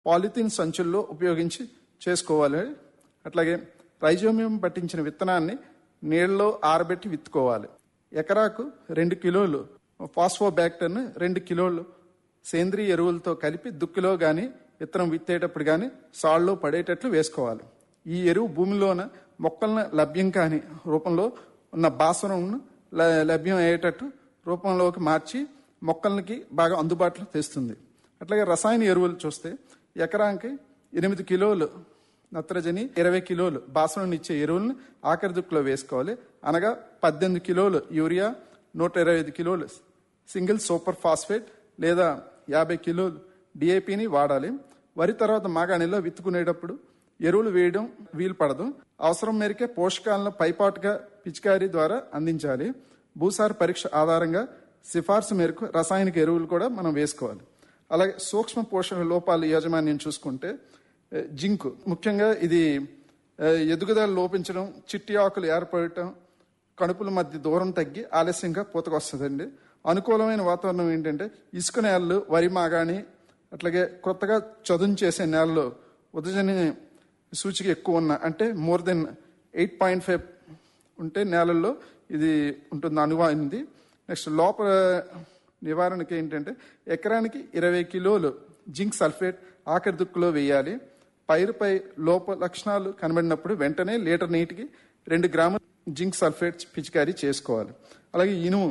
polythene సంచుల్లో ఉపయోగించి చేసుకోవాలి అట్లాగే రైజోమియం పట్టించిన విత్తనాన్ని నీళ్ళలో ఆరబెట్టి విత్తుకోవాలి ఎకరాకు రెండు కిలోలు ఫాస్ఫోబ్యాక్టర్ను రెండు కిలోలు సేంద్రియ ఎరువులతో కలిపి దుక్కిలో కానీ విత్తనం విత్తేటప్పుడు కానీ సాళ్ళలో పడేటట్లు వేసుకోవాలి ఈ ఎరువు భూమిలోన మొక్కలను లభ్యం కాని రూపంలో ఉన్న భాస్వరంను ల- లభ్యం అయ్యేటట్టు రూపంలోకి మార్చి మొక్కలకి బాగా అందుబాటులో తెస్తుంది అట్లాగే రసాయన ఎరువులు చూస్తే ఎకరానికి ఎనిమిది కిలోలు నత్రజని ఇరవై కిలోలు భాస్వరం ఇచ్చే ఎరువులను ఆఖరి దుక్కులో వేసుకోవాలి అనగా పద్దెనిమిది కిలోలు యూరియా నూట ఇరవై ఐదు కిలోలు సింగిల్ సూపర్ ఫాస్ఫేట్ లేదా యాభై కిలోలు డిఏపిని వాడాలి వరి తర్వాత మాగాణిలో విత్తుకునేటప్పుడు ఎరువులు వేయడం వీలు పడదు అవసరం మేరకే పోషకాలను పైపాటుగా పిచికారీ ద్వారా అందించాలి భూసార పరీక్ష ఆధారంగా సిఫార్సు మేరకు రసాయనిక ఎరువులు కూడా మనం వేసుకోవాలి అలాగే సూక్ష్మ పోషక లోపాల యాజమాన్యం చూసుకుంటే ఏ, జింకు ముఖ్యంగా ఇది ఏ, ఎదుగుదల లోపించడం చిట్టి ఆకులు ఏర్పడటం కణుపుల మధ్య దూరం తగ్గి ఆలస్యంగా పూతకొస్తుందండి అనుకూలమైన వాతావరణం ఏంటంటే ఇసుక నేలలు వరి మాగాణి అట్లాగే కొత్తగా చదును చేసే నేలలు ఉదజని సూచిక ఎక్కువ ఉన్న అంటే more than eight point five ఉంటే నేలల్లో ఇది ఉంటుంది అనువైంది నెక్స్ట్ లోపల నివారణకి ఏంటంటే ఎకరానికి ఇరవై కిలోలు జింక్ సల్ఫేట్ ఆఖరి దుక్కులో వేయాలి పైరుపై లోప లక్షణాలు కనబడినప్పుడు వెంటనే లీటర్ నీటికి రెండు గ్రాముల జింక్ సల్ఫేట్ పిచికారీ చేసుకోవాలి అలాగే ఇనుము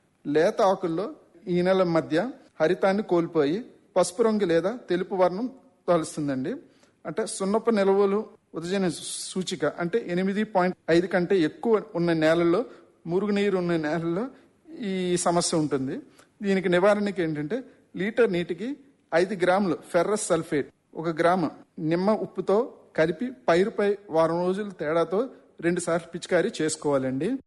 లేత ఆకుల్లో ఈ నెల మధ్య హరితాన్ని కోల్పోయి పసుపు రంగు లేదా తెలుపు వర్ణం తలుస్తుందండి అంటే సున్నపు నిల్వలు ఉదజన సూచిక అంటే ఎనిమిది పాయింట్ ఐదు కంటే ఎక్కువ ఉన్న నేలల్లో మురుగునీరు ఉన్న నేలల్లో ఈ సమస్య ఉంటుంది దీనికి నివారణకి ఏంటంటే లీటర్ నీటికి ఐదు గ్రాములు ఫెర్రస్ సల్ఫేట్ ఒక గ్రాము నిమ్మ ఉప్పుతో కలిపి పైరుపై వారం రోజుల తేడాతో రెండు సార్లు పిచికారీ చేసుకోవాలండి